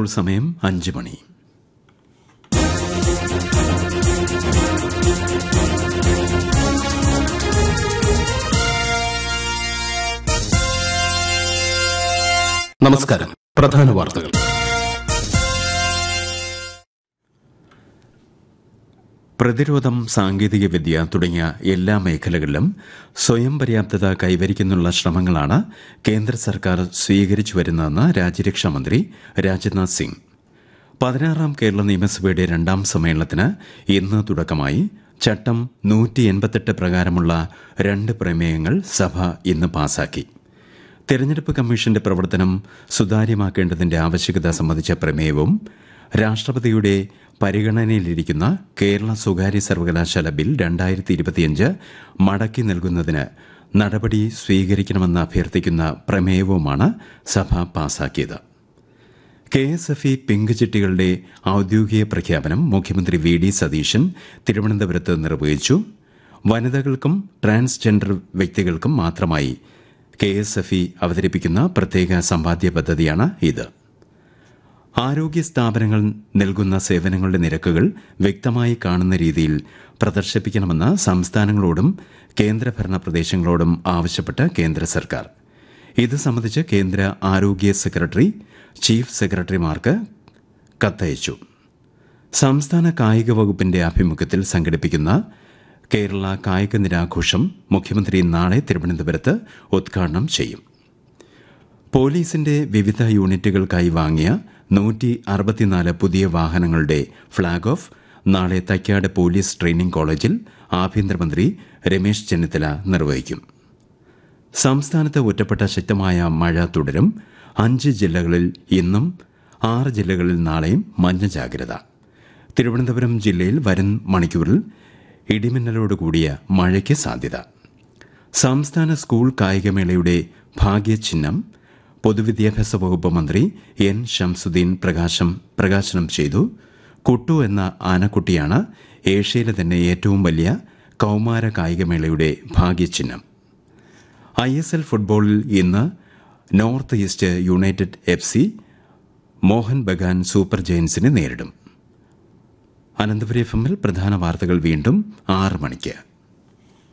ഇപ്പോൾ സമയം അഞ്ച് മണി നമസ്കാരം പ്രധാന വാർത്തകൾ പ്രതിരോധം സാങ്കേതികവിദ്യ തുടങ്ങിയ എല്ലാ മേഖലകളിലും സ്വയം പര്യാപ്തത കൈവരിക്കുന്നുള്ള ശ്രമങ്ങളാണ് കേന്ദ്ര സർക്കാർ സ്വീകരിച്ചു വരുന്നതെന്ന് രാജ്യരക്ഷാമന്ത്രി രാജ്നാഥ് സിംഗ് പതിനാറാം കേരള നിയമസഭയുടെ രണ്ടാം സമ്മേളനത്തിന് ഇന്ന് തുടക്കമായി ചട്ടം നൂറ്റി എൺപത്തെട്ട് പ്രകാരമുള്ള രണ്ട് പ്രമേയങ്ങൾ സഭ ഇന്ന് പാസാക്കി തെരഞ്ഞെടുപ്പ് കമ്മീഷന്റെ പ്രവർത്തനം സുതാര്യമാക്കേണ്ടതിന്റെ ആവശ്യകത സംബന്ധിച്ച പ്രമേയവും രാഷ്ട്രപതിയുടെ പരിഗണനയിലിരിക്കുന്ന കേരള സ്വകാര്യ സർവകലാശാല ബിൽ രണ്ടായിരത്തി ഇരുപത്തിയഞ്ച് മടക്കി നൽകുന്നതിന് നടപടി സ്വീകരിക്കണമെന്ന് അഭ്യർത്ഥിക്കുന്ന പ്രമേയവുമാണ് സഭ പാസാക്കിയത് K S F E pink ചിട്ടികളുടെ ഔദ്യോഗിക പ്രഖ്യാപനം മുഖ്യമന്ത്രി വി ഡി സതീശൻ തിരുവനന്തപുരത്ത് നിർവഹിച്ചു വനിതകൾക്കും ട്രാൻസ്ജെൻഡർ വ്യക്തികൾക്കും മാത്രമായി കെ എസ് എഫ് ഇ അവതരിപ്പിക്കുന്ന പ്രത്യേക സമ്പാദ്യ പദ്ധതിയാണ് ഇത് ആരോഗ്യ സ്ഥാപനങ്ങൾ നൽകുന്ന സേവനങ്ങളുടെ നിരക്കുകൾ വ്യക്തമായി കാണുന്ന രീതിയിൽ പ്രദർശിപ്പിക്കണമെന്ന് സംസ്ഥാനങ്ങളോടും കേന്ദ്രഭരണ പ്രദേശങ്ങളോടും ആവശ്യപ്പെട്ട് കേന്ദ്ര സർക്കാർ ഇത് സംബന്ധിച്ച് കേന്ദ്ര ആരോഗ്യ സെക്രട്ടറി ചീഫ് സെക്രട്ടറിമാർക്ക് കത്തയച്ചു സംസ്ഥാന കായിക വകുപ്പിന്റെ ആഭിമുഖ്യത്തിൽ സംഘടിപ്പിക്കുന്ന കേരള കായിക ദിനാഘോഷം മുഖ്യമന്ത്രി നാളെ തിരുവനന്തപുരത്ത് ഉദ്ഘാടനം ചെയ്യും പോലീസിന്റെ വിവിധ യൂണിറ്റുകൾക്കായി വാങ്ങിയ നൂറ്റി അറുപത്തിനാല് പുതിയ വാഹനങ്ങളുടെ ഫ്ളാഗ് ഓഫ് നാളെ തൈക്കാട് പോലീസ് ട്രെയിനിംഗ് കോളേജിൽ ആഭ്യന്തരമന്ത്രി രമേശ് ചെന്നിത്തല നിർവഹിക്കും സംസ്ഥാനത്ത് ഒറ്റപ്പെട്ട ശക്തമായ മഴ തുടരും അഞ്ച് ജില്ലകളിൽ ഇന്നും ആറ് ജില്ലകളിൽ നാളെയും മഞ്ഞ ജാഗ്രത തിരുവനന്തപുരം ജില്ലയിൽ വരും മണിക്കൂറിൽ ഇടിമിന്നലോട് കൂടിയ മഴയ്ക്ക് സാധ്യത സംസ്ഥാന സ്കൂൾ കായികമേളയുടെ ഭാഗ്യചിഹ്നം പൊതുവിദ്യാഭ്യാസ വകുപ്പ് മന്ത്രി എൻ ഷംസുദ്ദീൻ പ്രകാശം പ്രകാശനം ചെയ്തു കുട്ടു എന്ന ആനക്കുട്ടിയാണ് ഏഷ്യയിലെ തന്നെ ഏറ്റവും വലിയ കൗമാര കായികമേളയുടെ ഭാഗ്യചിഹ്നം ഐ എസ് എൽ ഫുട്ബോളിൽ ഇന്ന് North East United F C Mohun Bagan super ജയൻസിനെ നേരിടും അനന്തപുരി എഫ് എമ്മിൽ പ്രധാന വാർത്തകൾ വീണ്ടും ആറ് മണിക്ക്